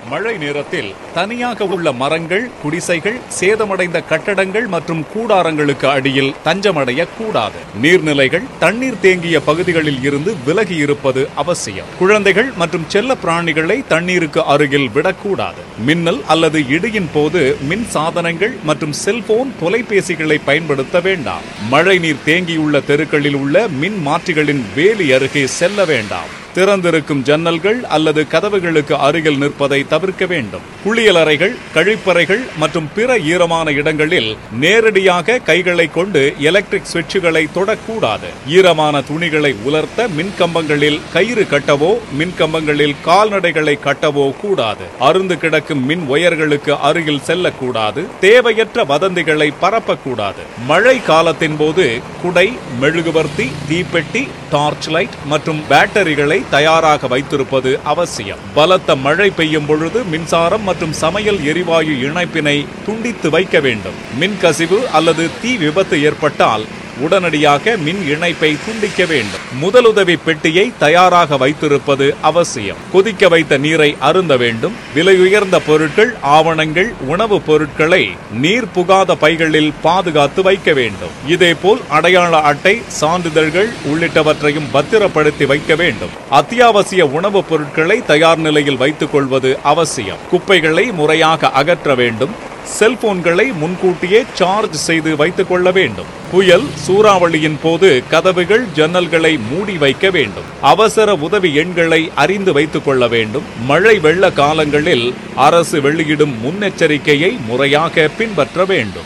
மழை நேரத்தில் தனியாக உள்ள மரங்கள் குடிசைகள் சேதமடைந்த கட்டடங்கள் மற்றும் கூடாரங்களுக்கு அடியில் தஞ்சமடைய கூடாது நீர்நிலைகள் தண்ணீர் தேங்கிய பகுதிகளில் இருந்து விலகி இருப்பது அவசியம் குழந்தைகள் மற்றும் செல்ல பிராணிகளை தண்ணீருக்கு அருகில் விடக்கூடாது மின்னல் அல்லது இடியின் போது மின் சாதனங்கள் மற்றும் செல்போன் தொலைபேசிகளை பயன்படுத்த வேண்டாம் மழை நீர் தேங்கியுள்ள தெருக்களில் உள்ள மின் மாற்றிகளின் வேலி அருகே செல்ல வேண்டாம் திறந்திருக்கும் ஜன்னல்கள் அல்லது கதவுகளுக்கு அருகில் நிற்பதை தவிர்க்க வேண்டும் குளியலறைகள் கழிப்பறைகள் மற்றும் பிற ஈரமான இடங்களில் நேரடியாக கைகளை கொண்டு எலக்ட்ரிக் சுவிட்சுகளை தொடக்கூடாது ஈரமான துணிகளை உலர்த்த மின்கம்பங்களில் கயிறு கட்டவோ மின்கம்பங்களில் கால்நடைகளை கட்டவோ கூடாது அருந்து கிடக்கும் மின் ஒயர்களுக்கு அருகில் செல்லக்கூடாது தேவையற்ற வதந்திகளை பரப்பக்கூடாது மழை காலத்தின் போது குடை மெழுகுவர்த்தி தீப்பெட்டி டார்ச் லைட் மற்றும் பேட்டரிகளை தயாராக வைத்திருப்பது அவசியம் பலத்த மழை பெய்யும் பொழுது மின்சாரம் மற்றும் சமையல் எரிவாயு இணைப்பினை துண்டித்து வைக்க வேண்டும் மின் கசிவு அல்லது தீ விபத்து ஏற்பட்டால் உடனடியாக மின் இணைப்பை துண்டிக்க வேண்டும் முதலுதவி பெட்டியை தயாராக வைத்திருப்பது அவசியம் கொதிக்க வைத்த நீரை அருந்த வேண்டும் விலையுயர்ந்த பொருட்கள் ஆவணங்கள் உணவுப் பொருட்களை நீர் புகாத பைகளில் பாதுகாத்து வைக்க வேண்டும் இதேபோல் அடையாள அட்டை சான்றிதழ்கள் உள்ளிட்டவற்றையும் பத்திரப்படுத்தி வைக்க வேண்டும் அத்தியாவசிய உணவுப் பொருட்களை தயார் நிலையில் வைத்துக் கொள்வது அவசியம் குப்பைகளை முறையாக அகற்ற வேண்டும் செல்போன்களை முன்கூட்டியே சார்ஜ் செய்து வைத்துக் கொள்ள வேண்டும் புயல் சூறாவளியின் போது கதவுகள் ஜன்னல்களை மூடி வைக்க வேண்டும் அவசர உதவி எண்களை அறிந்து வைத்துக் கொள்ள வேண்டும் மழை வெள்ள காலங்களில் அரசு வெளியிடும் முன்னெச்சரிக்கையை முறையாக பின்பற்ற வேண்டும்